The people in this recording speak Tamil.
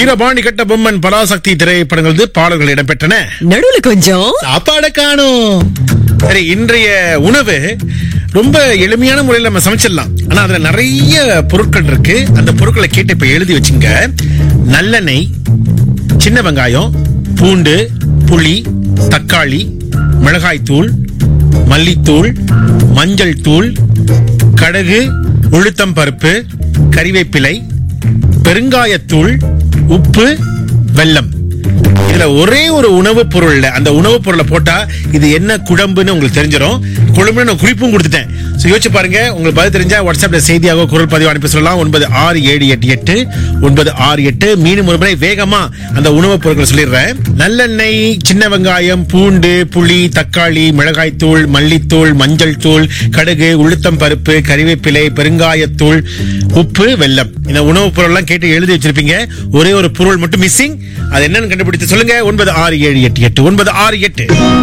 வீரபாண்டி கட்ட பொம்மன் பராசக்தி திரைப்படங்களது பாடல்கள் இடம்பெற்றன நடுவுல கொஞ்சம் சாப்பாட காணும் சரி இன்றைய உணவு ரொம்ப எளிமையான முறையில் நம்ம சமைச்சிடலாம் ஆனா அதுல நிறைய பொருட்கள் இருக்கு அந்த பொருட்களை கேட்டு இப்ப எழுதி வச்சுங்க நல்லெண்ணெய் சின்ன வெங்காயம் பூண்டு புளி தக்காளி மிளகாய் தூள் மல்லித்தூள் மஞ்சள் தூள் கடுகு உளுத்தம் பருப்பு கறிவேப்பிலை பெருங்காயத்தூள் உப்பு வெல்லம் இதுல ஒரே ஒரு உணவுப் பொருள்ல அந்த உணவுப் பொருளை போட்டா இது என்ன குழம்புன்னு உங்களுக்கு தெரிஞ்சிடும் குழம்புன்னு நான் குறிப்பும் கொடுத்துட்டேன் சோ யோசிச்சு பாருங்க உங்களுக்கு பதில் தெரிஞ்சா வாட்ஸ்அப்ல செய்தியாக குரல் பதிவு அனுப்பி சொல்லலாம் ஒன்பது ஆறு ஏழு எட்டு எட்டு ஒன்பது ஆறு எட்டு மீண்டும் ஒரு முறை வேகமா அந்த உணவுப் பொருட்களை சொல்லிடுறேன் நல்லெண்ணெய் சின்ன வெங்காயம் பூண்டு புளி தக்காளி மிளகாய் தூள் மல்லித்தூள் மஞ்சள் தூள் கடுகு உளுத்தம் பருப்பு கறிவேப்பிலை பெருங்காயத்தூள் உப்பு வெல்லம் இந்த உணவுப் பொருள் எல்லாம் கேட்டு எழுதி வச்சிருப்பீங்க ஒரே ஒரு பொருள் மட்டும் மிஸ்ஸிங் அது என்னன்னு கண்டுபிடித்து சொல்லுங்க ஒன்பது ஆறு ஏழு எட்டு எட்டு ஒன்பது ஆறு எட்டு